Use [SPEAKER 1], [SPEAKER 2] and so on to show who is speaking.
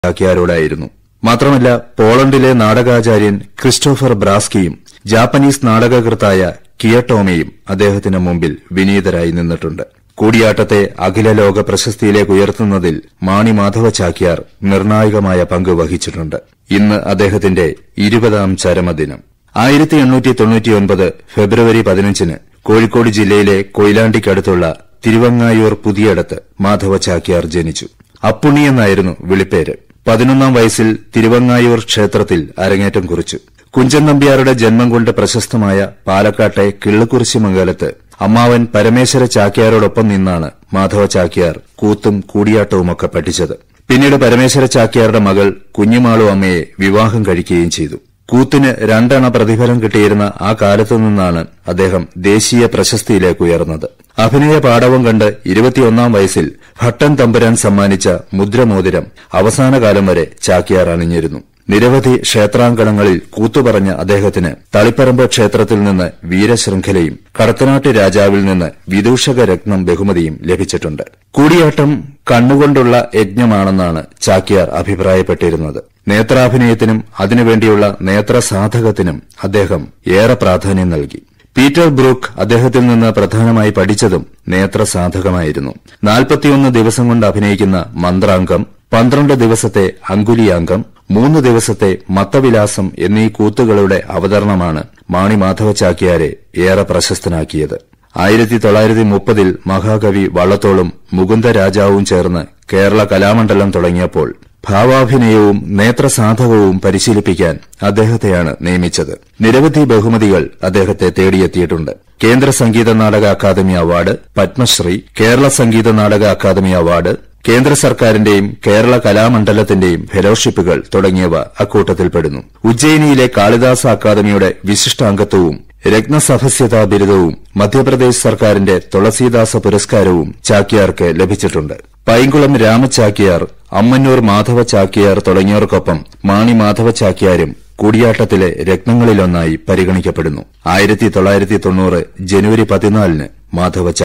[SPEAKER 1] ചാക്യാരോടായിരുന്നു മാത്രമല്ല പോളണ്ടിലെ നാടകാചാര്യൻ Christopher ബ്രാസ്കിയും Japanese നാടകകൃത്തായ കിയട്ടോമയും അദ്ദേഹത്തിന് മുമ്പിൽ വിനീതരായി നിന്നിട്ടുണ്ട് കൂടിയാട്ടത്തെ അഖില ലോക പ്രശസ്തിയിലേക്ക് ഉയർത്തുന്നതിൽ മാണി മാധവ ചാക്യാർ നിർണായകമായ പങ്ക് വഹിച്ചിട്ടുണ്ട് ഇന്ന് അദ്ദേഹത്തിന്റെ ഇരുപതാം ചരമദിനം ആയിരത്തി എണ്ണൂറ്റി തൊണ്ണൂറ്റിയൊൻപത് ഫെബ്രുവരി പതിനഞ്ചിന് കോഴിക്കോട് ജില്ലയിലെ കൊയിലാണ്ടിക്കടുത്തുള്ള തിരുവങ്ങായൂർ പുതിയടത്ത് മാധവ ചാക്യാർ ജനിച്ചു അപ്പുണ്ണി എന്നായിരുന്നു വിളിപ്പേര് പതിനൊന്നാം വയസ്സിൽ തിരുവങ്ങായൂർ ക്ഷേത്രത്തിൽ അരങ്ങേറ്റം കുറിച്ചു കുഞ്ചൻ നമ്പ്യാരുടെ ജന്മം കൊണ്ട് പ്രശസ്തമായ പാലക്കാട്ടെ കിള്ളുകുറിശി മംഗലത്ത് അമ്മാവൻ പരമേശ്വര ചാക്യാരോടൊപ്പം നിന്നാണ് മാധവ ചാക്യാർ കൂത്തും കൂടിയാട്ടവുമൊക്കെ പഠിച്ചത് പിന്നീട് പരമേശ്വര ചാക്യാരുടെ മകൾ കുഞ്ഞുമാളു അമ്മയെ വിവാഹം കഴിക്കുകയും ചെയ്തു കൂത്തിന് രണ്ടണ പ്രതിഫലം കിട്ടിയിരുന്ന ആ കാലത്തു നിന്നാണ് അദ്ദേഹം ദേശീയ പ്രശസ്തിയിലേക്ക് ഉയർന്നത് അഭിനയ പാടവം കണ്ട് ഇരുപത്തിയൊന്നാം വയസ്സിൽ ഭട്ടൻ തമ്പുരാൻ സമ്മാനിച്ച മുദ്രമോതിരം അവസാന കാലം വരെ ചാക്യാർ അണിഞ്ഞിരുന്നു നിരവധി ക്ഷേത്രാങ്കണങ്ങളിൽ കൂത്തുപറഞ്ഞ അദ്ദേഹത്തിന് തളിപ്പറമ്പ് ക്ഷേത്രത്തിൽ നിന്ന് വീരശൃംഖലയും കടത്തനാട്ട് രാജാവിൽ നിന്ന് വിദൂഷക രത്നം ബഹുമതിയും ലഭിച്ചിട്ടുണ്ട് കൂടിയാട്ടം കണ്ണുകൊണ്ടുള്ള യജ്ഞമാണെന്നാണ് ചാക്യാർ അഭിപ്രായപ്പെട്ടിരുന്നത് നേത്രാഭിനയത്തിനും അതിനുവേണ്ടിയുള്ള നേത്രസാധകത്തിനും അദ്ദേഹം ഏറെ പ്രാധാന്യം നൽകി പീറ്റർ ബ്രൂക്ക് അദ്ദേഹത്തിൽ നിന്ന് പ്രധാനമായി പഠിച്ചതും നേത്രസാധകമായിരുന്നു നാൽപ്പത്തിയൊന്ന് ദിവസം കൊണ്ട് അഭിനയിക്കുന്ന മന്ത്രാംഗം പന്ത്രണ്ട് ദിവസത്തെ അങ്കുലിയാംഗം മൂന്ന് ദിവസത്തെ മത്തവിലാസം എന്നീ കൂത്തുകളുടെ അവതരണമാണ് മാണി മാധവ ചാക്യാരെ ഏറെ പ്രശസ്തനാക്കിയത് ആയിരത്തി തൊള്ളായിരത്തി മുപ്പതിൽ മഹാകവി വള്ളത്തോളും മുകുന്ദരാജാവും ചേർന്ന് കേരള കലാമണ്ഡലം തുടങ്ങിയപ്പോൾ ഭാവാഭിനയവും നേത്രസാധകവും പരിശീലിപ്പിക്കാൻ അദ്ദേഹത്തെയാണ് നിയമിച്ചത് നിരവധി ബഹുമതികൾ അദ്ദേഹത്തെ തേടിയെത്തിയിട്ടുണ്ട് കേന്ദ്ര സംഗീത നാടക അക്കാദമി അവാർഡ് പത്മശ്രീ കേരള സംഗീത നാടക അക്കാദമി അവാർഡ് കേന്ദ്ര സർക്കാരിന്റെയും കേരള കലാമണ്ഡലത്തിന്റെയും ഫെലോഷിപ്പുകൾ തുടങ്ങിയവ അക്കൂട്ടത്തിൽപ്പെടുന്നു ഉജ്ജയിനിയിലെ കാളിദാസ അക്കാദമിയുടെ വിശിഷ്ടാംഗത്വവും രത്നസഭസ്യതാ ബിരുദവും മധ്യപ്രദേശ് സർക്കാരിന്റെ തുളസീദാസ പുരസ്കാരവും ചാക്യാർക്ക് ലഭിച്ചിട്ടുണ്ട് പൈങ്കുളം രാമചാക്യാർ അമ്മന്നൂർ മാധവ ചാക്യാർ തുടങ്ങിയവർക്കൊപ്പം മാണി മാധവ ചാക്യാരും കൂടിയാട്ടത്തിലെ രത്നങ്ങളിലൊന്നായി പരിഗണിക്കപ്പെടുന്നു ആയിരത്തി തൊള്ളായിരത്തി തൊണ്ണൂറ് ജനുവരി പതിനാലിന് മാധവ